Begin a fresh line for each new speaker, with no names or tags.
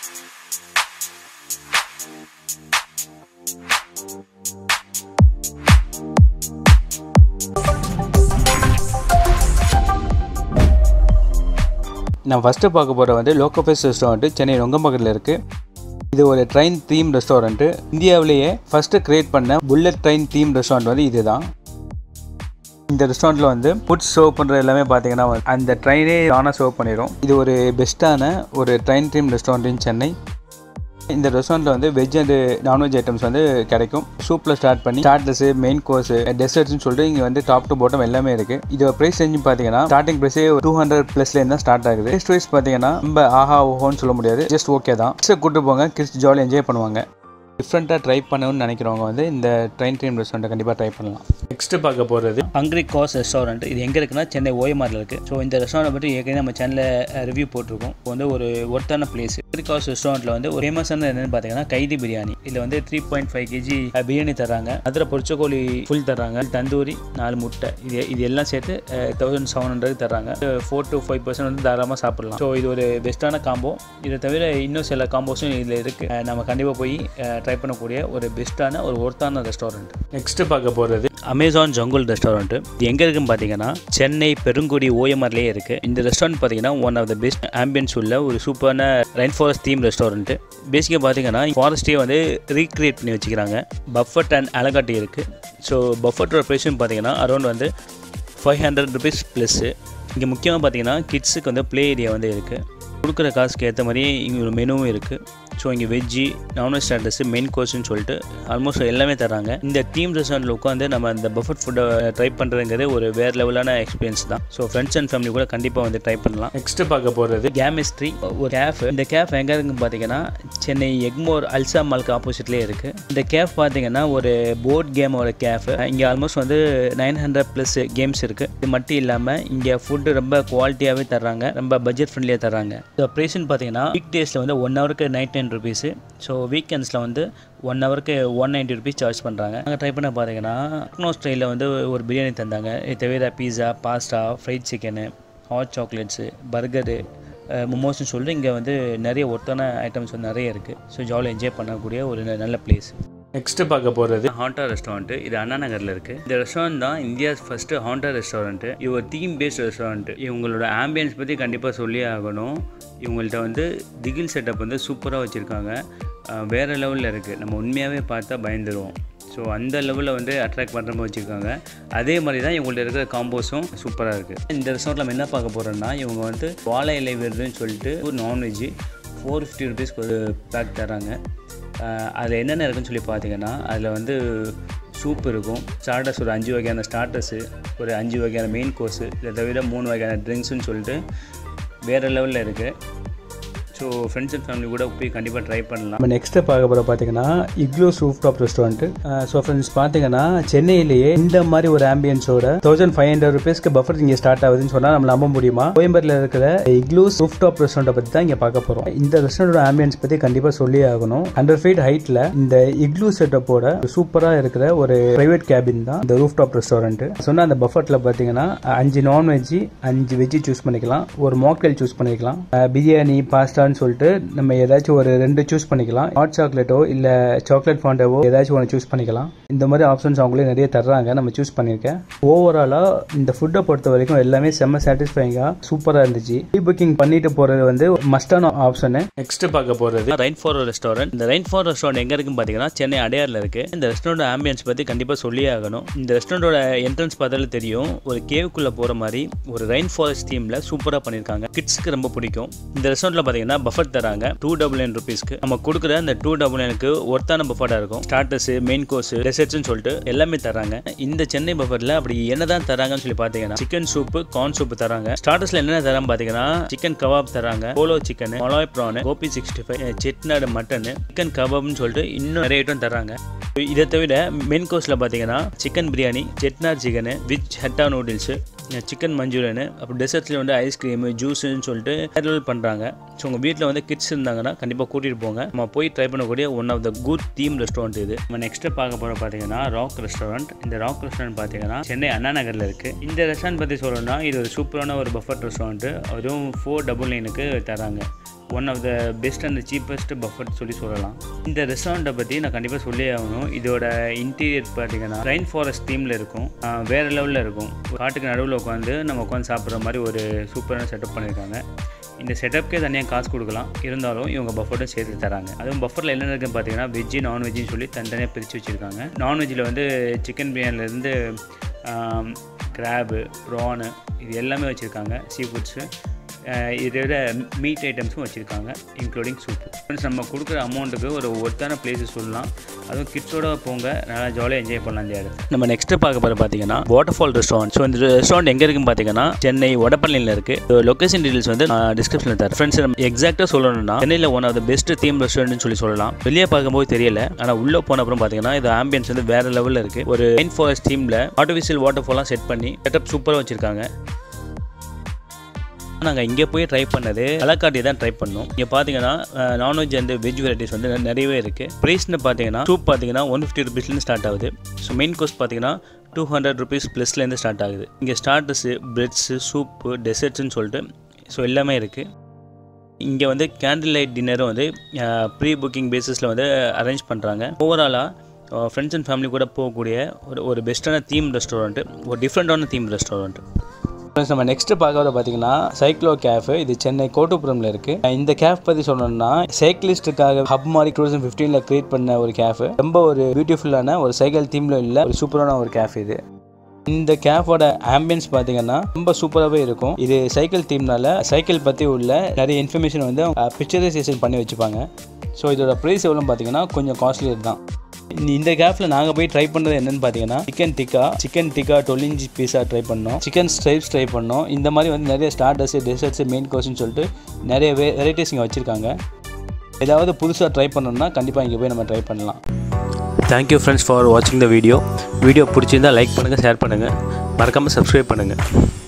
நான் ஃபஸ்ட்டு பார்க்க போகிற வந்து லோக்கோஃபேஸ் ரெஸ்டாரண்ட்டு சென்னை நொங்கம்பக்கத்தில் இருக்குது இது ஒரு ட்ரெயின் தீம் ரெஸ்டாரண்ட்டு இந்தியாவிலேயே ஃபஸ்ட்டு க்ரியேட் பண்ண புல்லட் ட்ரெயின் தீம் ரெஸ்டாரண்ட் வந்து இதுதான் இந்த ரெஸ்டாரண்ட்டில் வந்து ஃபுட் சர்வ் பண்ணுற எல்லாமே பார்த்தீங்கன்னா வந்து அந்த ட்ரெயினே தானாக சர்வ் பண்ணிடும் இது ஒரு பெஸ்ட்டான ஒரு train theme restaurant in Chennai இந்த ரெஸ்டாரண்ட்டில் வந்து வெஜ் அண்ட் நான்வெஜ் ஐட்டம்ஸ் வந்து கிடைக்கும் சூப்பில் ஸ்டார்ட் பண்ணி ஸ்டார்டர்ஸு மெயின் கோர்ஸ் டெசர்ட்ஸ்னு சொல்லிட்டு இங்கே வந்து டாப் டு பாட்டம் எல்லாமே இருக்குது இதோட ப்ரைஸ் ரேஞ்சு பார்த்தீங்கன்னா ஸ்டார்டிங் ப்ரைஸே டூ ஹண்ட்ரட் ப்ளஸ்லேருந்து தான் ஸ்டார்ட் ஆகுது டேஸ்ட் வைஸ் பார்த்தீங்கன்னா ரொம்ப ஆஹா ஓஹோன்னு சொல்ல முடியாது ஜஸ்ட் ஓகே தான் கிட்ஸை கூட்டு போங்க கிட்ஸ் ஜாலி என்ஜாய் பண்ணுவாங்க டிஃப்ரெண்ட்டாக ட்ரை பண்ணணும்னு நினைக்கிறவங்க வந்து இந்த ட்ரெயின் ட்ரீம் ரெஸ்டாரண்ட்டை கண்டிப்பாக ட்ரை பண்ணலாம் நெக்ஸ்ட்டு பார்க்க போகிறது
ஹங்க்ரி காஸ் ரெஸ்டாரண்ட் இது எங்கே இருக்குன்னா சென்னை ஓயமாரில் இருக்குது ஸோ இந்த ரெஸ்டாரண்ட் பற்றி ஏற்கனவே நம்ம சேனலில் ரிவ்யூ போட்டிருக்கோம் இப்போ வந்து ஒரு ஒர்த்தான பிளேஸ் ஹங்க்ரி காஸ் ரெஸ்டாரண்ட்டில் வந்து ஒரு ஃபேமஸான என்னென்னு பார்த்தீங்கன்னா கைதி பிரியாணி இதில் வந்து three point five KG biryani தராங்க அதில் பொரிச்சக்கோழி ஃபுல் தராங்க தந்தூரி நாலு முட்டை இது இது எல்லாம் சேர்த்து தௌசண்ட் செவன் ஹண்ட்ரட் தராங்க ஃபோர் டு ஃபைவ் பர்சன்ட் வந்து தாராளமாக சாப்பிடலாம் ஸோ இது ஒரு பெஸ்ட்டான காம்போ இதை தவிர இன்னும் சில காம்போஸும் இதில் இருக்குது நம்ம கண்டிப்பாக போய் ட்ரை பண்ணக்கூடிய ஒரு பெஸ்ட்டான ஒரு ஒர்த்தான ரெஸ்டாரண்ட்
நெக்ஸ்ட்டு பார்க்க போகிறது
அமேசான் ஜங்குள் ரெஸ்டாரண்ட்டு இது எங்கே இருக்குன்னு பார்த்தீங்கன்னா சென்னை பெருங்குடி ஓஎம்ஆர்லேயே இருக்குது இந்த ரெஸ்டாரண்ட் பார்த்தீங்கன்னா one of the best ambience உள்ள ஒரு சூப்பரான ரெயின் ஃபாரஸ்ட் தீம் ரெஸ்டாரண்ட்டு பேசிக்காக பார்த்தீங்கன்னா ஃபாரஸ்ட்டே வந்து ரீக்ரியேட் பண்ணி வச்சுக்கிறாங்க பஃபட் அண்ட் அலகாட்டி இருக்குது ஸோ பஃபட்டோட ப்ரைஸும் பார்த்தீங்கன்னா அரௌண்ட் வந்து ஃபைவ் ஹண்ட்ரட் ருபீஸ் ப்ளஸ்ஸு இங்கே முக்கியமாக பார்த்தீங்கன்னா கிட்ஸுக்கு வந்து ப்ளே ஏரியா வந்து இருக்குது கொடுக்குற காசுக்கு ஏற்ற மாதிரி இங்கே ஒரு மெனுவும் இருக்குது ஸோ இங்கே வெஜ்ஜி நான்வெஜ் ஸ்டாண்டர்ஸு மெயின் கோர்ஸ்னு சொல்லிட்டு ஆல்மோஸ்ட் எல்லாமே தராங்க இந்த டீம் ரெஸ்டாரண்ட்டில் உட்காந்து நம்ம இந்த பஃபட் ஃபுட்டை ட்ரை பண்ணுறதுங்கிறது ஒரு வேறு லெவலான எக்ஸ்பீரியன்ஸ் தான் ஸோ ஃப்ரெண்ட்ஸ் அண்ட் ஃபேமிலி கூட கண்டிப்பாக வந்து ட்ரை பண்ணலாம்
நெக்ஸ்ட்டு பார்க்க போகிறது
கேமிஸ்ட்ரி ஒரு கேஃப் இந்த கேஃப் எங்கே இருக்குன்னு பார்த்தீங்கன்னா சென்னை எக்மோர் அல்சா மால்க்கு ஆப்போசிட்லேயே இருக்குது இந்த கேஃப் பார்த்தீங்கன்னா ஒரு போர்ட் கேமோட கேஃப் இங்கே ஆல்மோஸ்ட் வந்து நைன் ஹண்ட்ரட் ப்ளஸ் கேம்ஸ் இருக்குது இது மட்டும் இல்லாமல் இங்கே ஃபுட்டு ரொம்ப குவாலிட்டியாகவே தர்றாங்க ரொம்ப பட்ஜெட் ஃப்ரெண்ட்லியாக தர்றாங்க இந்த ப்ரைஸ்னு பார்த்தீங்கன்னா வீக் டேஸில் வந்து ஒன் ஹவருக்கு நைட் டென் ருபீஸு ஸோ வீக்கெண்ட்ஸில் வந்து ஒன் ஹவருக்கு ஒன் நைன்ட்டி ருபீஸ் சார்ஜ் பண்ணுறாங்க நாங்கள் ட்ரை பண்ண பார்த்தீங்கன்னா டெக்னோ ஸ்டைலில் வந்து ஒரு பிரியாணி தந்தாங்க இது தவிர pizza pasta fried chicken hot chocolates burger மொமோஸ்னு சொல்லிட்டு இங்கே வந்து நிறைய ஒர்த்தான ஐட்டம்ஸ் வந்து நிறைய இருக்குது ஸோ ஜாலியாக என்ஜாய் பண்ணக்கூடிய ஒரு ந- நல்ல பிளேஸ்
நெக்ஸ்ட்டு பார்க்க போகிறது
ஹாண்டா ரெஸ்டாரண்ட்டு இது அண்ணா நகரில் இருக்குது இந்த ரெஸ்டாரண்ட் தான் இந்தியாஸ் ஃபஸ்ட்டு ஹாண்டா ரெஸ்டாரண்ட்டு இது ஒரு தீம் பேஸ்ட் ரெஸ்டாரண்ட்டு இவங்களோட ஆம்பியன்ஸ் பற்றி கண்டிப்பாக சொல்லியே ஆகணும் இவங்கள்ட்ட வந்து திகில் செட்டப் வந்து சூப்பராக வச்சுருக்காங்க வேறு லெவலில் இருக்குது நம்ம உண்மையாகவே பார்த்தா பயந்துருவோம் ஸோ அந்த லெவலில் வந்து அட்ராக்ட் பண்ணுற மாதிரி வச்சுருக்காங்க அதே மாதிரி தான் இவங்கள்ட்ட இருக்கிற காம்போஸும் சூப்பராக இருக்குது இந்த ரெஸ்டாரண்ட்டில் நம்ம என்ன பார்க்க போகிறோம்னா இவங்க வந்து வாழை இலை விருதுன்னு சொல்லிட்டு ஒரு நான்வெஜ்ஜு ஃபோர் ஃபிஃப்டி ருபீஸ்க்கு ஒரு பேக் தராங்க அதில் என்னென்ன இருக்குன்னு சொல்லி பார்த்தீங்கன்னா அதில் வந்து சூப் இருக்கும் ஸ்டார்டர்ஸ் ஒரு அஞ்சு வகையான ஸ்டார்டர்ஸு ஒரு அஞ்சு வகையான மெயின் கோர்ஸு இதை தவிர மூணு வகையான ட்ரிங்க்ஸ்னு சொல்லிட்டு வேறு லெவலில் இருக்குது ஸோ ஃப்ரெண்ட்ஸ் அண்ட் ஃபேமிலி கூட போய் கண்டிப்பாக ட்ரை பண்ணலாம்
நம்ம நெக்ஸ்ட்டு பார்க்க போகிற பார்த்தீங்கன்னா igloos roof top restaurant so friends பார்த்தீங்கன்னா சென்னையிலேயே இந்த மாதிரி ஒரு ஆம்பியன்ஸோட தௌசண்ட் ஃபைவ் ஹண்ட்ரட் ருபீஸ்க்கு பஃபர் இங்கே ஸ்டார்ட் ஆகுதுன்னு சொன்னால் நம்ம நம்ப முடியுமா கோயம்பேட்டில் இருக்கிற இக்லோஸ் ரூஃப் டாப் ரெஸ்டாரண்ட்டை பற்றி தான் இங்கே பார்க்க போகிறோம் இந்த ரெஸ்டாரண்டோட ஆம்பியன்ஸ் பற்றி கண்டிப்பாக சொல்லி ஆகணும் ஹண்ட்ரட் ஃபீட் ஹைட்டில் இந்த இக்லூ செட்டப்போட சூப்பராக இருக்கிற ஒரு பிரைவேட் கேபின் தான் இந்த ரூஃப் டாப் ரெஸ்டாரண்ட் சொன்ன அந்த பஃபட்டில் பார்த்தீங்கன்னா அஞ்சு நான்வெஜ் அஞ்சு வெஜ்ஜு சூஸ் பண்ணிக்கலாம் ஒரு மாக்டெயில் சூஸ் பண்ணிக்கலாம் அஹ் பிரியாணி பாஸ்தான்னு சொல்லிட்டு நம்ம ஏதாச்சும் ஒரு ரெண்டு சூஸ் பண்ணிக்கலாம் ஹாட் சாக்லேட்டோ இல்லை சாக்லேட் ஃபாண்டாவோ ஏதாச்சும் ஒன்று சூஸ் பண்ணிக்கலாம் இந்த மாதிரி ஆப்ஷன்ஸ் அவங்களே நிறைய தர்றாங்க நம்ம சூஸ் பண்ணியிருக்கேன் ஓவராலாக இந்த ஃபுட்டை பொறுத்த வரைக்கும் எல்லாமே செம்ம சாட்டிஸ்ஃபைங்காக சூப்பராக இருந்துச்சு ப்ரீ புக்கிங் பண்ணிட்டு போகிறது வந்து மஸ்டான ஆப்ஷனு நெக்ஸ்ட் பார்க்க போகிறது
ரெயின் ஃபார் ரெஸ்டாரண்ட் இந்த ரெயின் ஃபார் ரெஸ்டாரண்ட் எங்கே இருக்குன்னு பார்த்தீங்கன்னா சென்னை அடையாரில் இருக்குது இந்த ரெஸ்டாரண்ட் ஆம்பியன்ஸ் பற்றி கண்டிப்பாக சொல்லியே ஆகணும் இந்த ரெஸ்டாரண்டோட என்ட்ரன்ஸ் பார்த்தாலே தெரியும் ஒரு கேவுக்குள்ளே போகிற மாதிரி ஒரு ரெயின் ஃபாரஸ்ட் தீமில் சூப்பராக பண்ணியிருக்காங்க கிட்ஸ்க்கு ரொம்ப பிடிக்கும் இந்த ரெஸ்டாரண்ட்டில் பார்த்தீங்கன்னா பஃபட் தராங்க டூ டபுள் நைன் ருபீஸ்க்கு நம்ம கொடுக்குற அந்த டூ டபுள் நைனுக்கு ஒர்த்தான பஃபட்டாக இருக்கும் ஸ்டார்டர்ஸ் மெயின் கோர்ஸ் டெசர்ட்ஸ்னு சொல்லிட்டு எல்லாமே தராங்க இந்த சென்னை பஃபட்டில் அப்படி என்னதான் தராங்கன்னு சொல்லி பார்த்தீங்கன்னா சிக்கன் சூப்பு கார்ன் சூப் தராங்க ஸ்டார்டர்ஸ்ல என்ன தராங்க பார்த்தீங்கன்னா சிக்கன் கபாப் தராங்க போலோ chicken malai prawn gobi sixty five Chettinad mutton chicken கபாப்னு சொல்லிட்டு இன்னும் நிறைய ஐட்டம் தராங்க இதை தவிர மெயின் கோர்ஸில் பார்த்தீங்கன்னா chicken biryani Chettinad chicken with hakka noodles chicken manchurian அப்புறம் டெசர்ட்ஸில் வந்து ஐஸ்கிரீமு ஜூஸுன்னு சொல்லிட்டு லெவல் பண்ணுறாங்க ஸோ உங்கள் வீட்டில் வந்து கிட்ஸ் இருந்தாங்கன்னா கண்டிப்பாக கூட்டிகிட்டு போங்க நம்ம போய் ட்ரை பண்ணக்கூடிய one of the good theme restaurant இது நம்ம நெக்ஸ்ட்டு பார்க்க போகிற பார்த்தீங்கன்னா ராக் ரெஸ்டாரண்ட் இந்த ராக் ரெஸ்டாரண்ட் பார்த்தீங்கன்னா சென்னை அண்ணா நகரில் இருக்குது இந்த ரெஸ்டாரண்ட் பற்றி சொல்லணும்னா இது ஒரு சூப்பரான ஒரு பஃபட் ரெஸ்டாரண்ட்டு அதுவும் ஃபோர் டபுள் நைனுக்கு தராங்க one of the best and cheapest buffet சொல்லி சொல்லலாம் இந்த ரெஸ்டாரண்ட்டை பற்றி நான் கண்டிப்பாக சொல்லியே ஆகணும் இதோட இன்டீரியர் பார்த்தீங்கன்னா ரெயின் ஃபாரஸ்ட் தீமில் இருக்கும் ஆஹ் வேறு லெவலில் இருக்கும் காட்டுக்கு நடுவில் உட்காந்து நம்ம உட்காந்து சாப்பிட்ற மாதிரி ஒரு சூப்பரான செட்டப் பண்ணியிருக்காங்க இந்த செட்டப்க்கே தனியாக காசு கொடுக்கலாம் இருந்தாலும் இவங்க பஃபர்ட்டும் சேர்த்து தராங்க அதுவும் பஃபரில் என்ன இருக்குன்னு பார்த்தீங்கன்னா வெஜ்ஜு நான்வெஜ்ஜுன்னு சொல்லி தனித்தனியாக பிரித்து வச்சுருக்காங்க நான்வெஜ்ஜில் வந்து சிக்கன் பிரியாணிலேருந்து கிராபு ப்ரானு இது எல்லாமே வச்சுருக்காங்க சீ ஃபுட்ஸு இதை விட மீட் ஐட்டம்ஸும் வச்சுருக்காங்க இன்க்ளூடிங் சூப்பு ஃப்ரெண்ட்ஸ் நம்ம கொடுக்குற அமௌண்ட்டுக்கு ஒரு ஒர்த்தான பிளேஸஸ் சொல்லலாம் அதுவும் கிட்ஸோட போங்க நல்லா ஜாலியாக என்ஜாய் பண்ணலாம் இந்த இடத்துல நம்ம நெக்ஸ்ட்டு பார்க்க போகிற பார்த்தீங்கன்னா வாட்டர் ஃபால் ரெஸ்டாரண்ட் ஸோ இந்த ரெஸ்டாரண்ட் எங்கே இருக்குன்னு பார்த்தீங்கன்னா சென்னை வடபழனியில் இருக்குது லொக்கேஷன் டீடைல்ஸ் வந்து டிஸ்கிரிப்ஷனில் தரேன் ஃப்ரெண்ட்ஸ் நம்ம எக்ஸாக்டாக சொல்லணும்னா சென்னையில் one of the best theme ரெஸ்டாரண்ட்னு சொல்லி சொல்லலாம் வெளியே பார்க்கும்போது தெரியல ஆனால் உள்ளே போன அப்புறம் பார்த்தீங்கன்னா இது ஆம்பியன்ஸ் வந்து வேறு லெவலில் இருக்குது ஒரு ரெயின் ஃபாரஸ்ட் தீமில் ஆர்டிஃபிஷியல் வாட்டர் ஃபால்லாம் செட் பண்ணி செட்டப் சூப்பராக வச்சுருக்காங்க நாங்கள் இங்கே போய் ட்ரை பண்ணது அலக்காட்டி தான் ட்ரை பண்ணோம் இங்கே பார்த்தீங்கன்னா நான்வெஜ் அண்ட் வெஜ் வெரைட்டிஸ் வந்து நிறையவே இருக்குது ப்ரைஸ்னு பார்த்தீங்கன்னா சூப் பார்த்தீங்கன்னா ஒன் ஃபிஃப்டி ருபீஸ்லேருந்து ஸ்டார்ட் ஆகுது ஸோ மெயின் கோர்ஸ் பார்த்தீங்கன்னா டூ ஹண்ட்ரட் ருபீஸ் ப்ளஸ்லேருந்து ஸ்டார்ட் ஆகுது இங்கே ஸ்டார்டர்ஸு பிரெட்ஸு சூப்பு டெசர்ட்ஸ்னு சொல்லிட்டு ஸோ எல்லாமே இருக்குது இங்கே வந்து கேண்டில் லைட் டின்னரும் வந்து ப்ரீ புக்கிங் பேசிஸில் வந்து அரேஞ்ச் பண்ணுறாங்க ஓவராலாக ஃப்ரெண்ட்ஸ் அண்ட் ஃபேமிலி கூட போகக்கூடிய ஒரு ஒரு பெஸ்ட்டான தீம் ரெஸ்டாரண்ட்டு ஒரு டிஃப்ரெண்ட்டான தீம் ரெஸ்டாரண்ட்
ஃப்ரெண்ட்ஸ் நம்ம நெக்ஸ்ட் பார்க்கறத பார்த்தீங்கன்னா சைக்ளோ கேஃப் இது சென்னை கோட்டுப்புறம்ல இருக்கு இந்த கேஃப் பற்றி சொல்லணும்னா சைக்கிளிஸ்டுக்காக ஹப் மாதிரி டூ தௌசண்ட் ஃபிஃப்டீனில் கிரியேட் பண்ண ஒரு கேஃப் ரொம்ப ஒரு பியூட்டிஃபுல்லான ஒரு சைக்கிள் தீமில் உள்ள ஒரு சூப்பரான ஒரு கேஃப் இது இந்த கேஃபோட ஆம்பியன்ஸ் பார்த்தீங்கன்னா ரொம்ப சூப்பராகவே இருக்கும் இது சைக்கிள் தீம்னால சைக்கிள் பற்றி உள்ள நிறைய இன்ஃபர்மேஷன் வந்து பிக்சரைசேஷன் பண்ணி வச்சுப்பாங்க ஸோ இதோட ப்ரைஸ் எவ்வளோன்னு பார்த்தீங்கன்னா கொஞ்சம் காஸ்ட்லியர் தான் இந்த- இந்த கேஃபில் நாங்கள் போய் ட்ரை பண்ணது என்னன்னு பார்த்தீங்கன்னா chicken tikka chicken tikka twelve inch pizza try பண்ணோம் சிக்கன் ஸ்ட்ரைப்ஸ் ட்ரை பண்ணோம் இந்த மாதிரி வந்து நிறைய ஸ்டார்டர்ஸ் டெசர்ட்ஸ் மெயின் கோர்ஸ்னு சொல்லிட்டு நிறைய வே வெரைட்டிஸ் இங்கே வச்சுருக்காங்க ஏதாவது புதுசாக ட்ரை பண்ணணும்னா கண்டிப்பாக இங்கே போய் நம்ம ட்ரை பண்ணலாம்
தேங்க்யூ ஃப்ரெண்ட்ஸ் ஃபார் வாட்சிங் த வீடியோ வீடியோ பிடிச்சிருந்தா லைக் பண்ணுங்கள் ஷேர் பண்ணுங்கள் மறக்காமல் சப்ஸ்கிரைப் பண்ணுங்கள்